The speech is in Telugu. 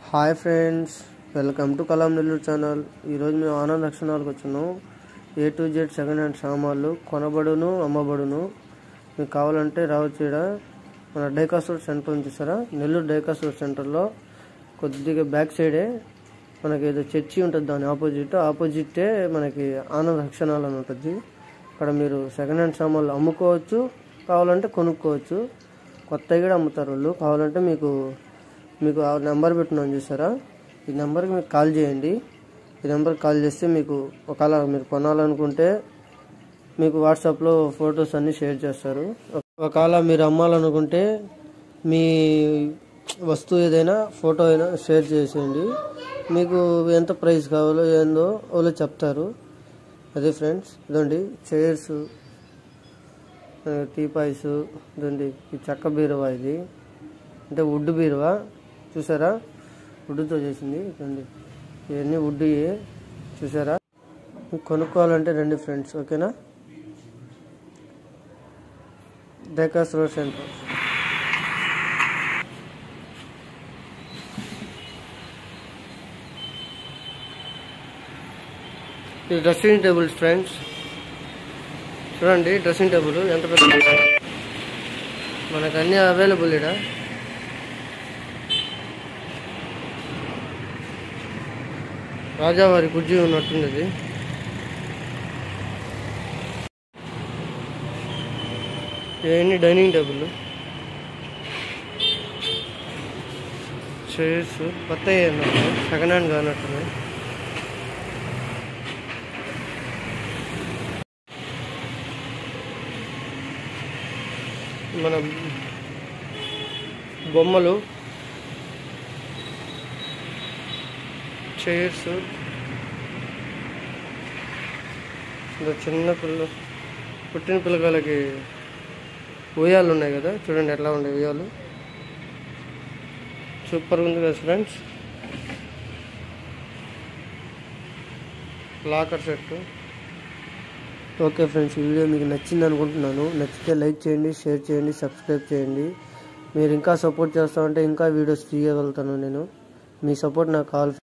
hi friends welcome to Kalam Nellore channel ఈరోజు మేము ఆనంద్ లక్షణాలకు వచ్చాము A to Z second hand సామాన్లు కొనబడును అమ్మబడును మీకు కావాలంటే రావచ్చు ఈడ మన డైకాసూర్ సెంటర్ ఉంది చూసారా నెల్లూరు డైకాసూర్ సెంటర్లో కొద్దిగా బ్యాక్ సైడే మనకి ఏదో చర్చి ఉంటుంది దాని ఆపోజిట్ ఆపోజిటే మనకి ఆనంద్ రక్షణాలు అని ఉంటుంది అక్కడ మీరు సెకండ్ హ్యాండ్ సామాన్లు అమ్ముకోవచ్చు కావాలంటే కొనుక్కోవచ్చు కొత్తవి కూడా అమ్ముతారు వాళ్ళు కావాలంటే మీకు మీకు ఆ నెంబర్ పెట్టినాను చూసారా ఈ నెంబర్కి మీకు కాల్ చేయండి ఈ నెంబర్కి కాల్ చేస్తే మీకు ఒకవేళ మీరు కొనాలనుకుంటే మీకు వాట్సాప్లో ఫొటోస్ అన్నీ షేర్ చేస్తారు ఒకవేళ మీరు అమ్మాలనుకుంటే మీ వస్తువు ఏదైనా ఫోటో అయినా షేర్ చేసేయండి మీకు ఎంత ప్రైస్ కావాలో ఏందో వాళ్ళు చెప్తారు అదే ఫ్రెండ్స్ ఇదండి చైర్స్ టీపాయ్స్ ఇదండి ఈ చెక్క బీరువా ఇది అంటే వుడ్ బీరువా చూసారా వుడ్తో చేసింది ఇదండి ఇవన్నీ వుడ్ చూసారా మీకు కొనుక్కోవాలంటే రండి ఫ్రెండ్స్ ఓకేనా డేకాస్ రోడ్ సెంటర్ ఇది డ్రెస్సింగ్ టేబుల్స్ ఫ్రెండ్స్ చూడండి డ్రెస్సింగ్ టేబుల్ ఎంత పెద్ద మనకు అన్నీ అవైలబుల్ ఇక్కడ రాజావారి కుర్జీ ఉన్నట్టుంది ఇవన్నీ డైనింగ్ టేబుల్ చైర్స్ కొత్త సెకండ్ హ్యాండ్ కానట్టున్నాయి మన బొమ్మలు చైర్స్ ఇంకా చిన్న పిల్ల పుట్టిన పిల్లకాయలకి ఉయ్యాలు ఉన్నాయి కదా చూడండి ఎట్లా ఉండే ఉయ్యాలు సూపర్ ఉంది కదా friends locker set okay friends ఈ వీడియో మీకు నచ్చింది అనుకుంటున్నాను నచ్చితే లైక్ చేయండి షేర్ చేయండి సబ్స్క్రైబ్ చేయండి మీరు ఇంకా సపోర్ట్ చేస్తామంటే ఇంకా వీడియోస్ తీయగలుగుతాను నేను మీ సపోర్ట్ నాకు కావాలి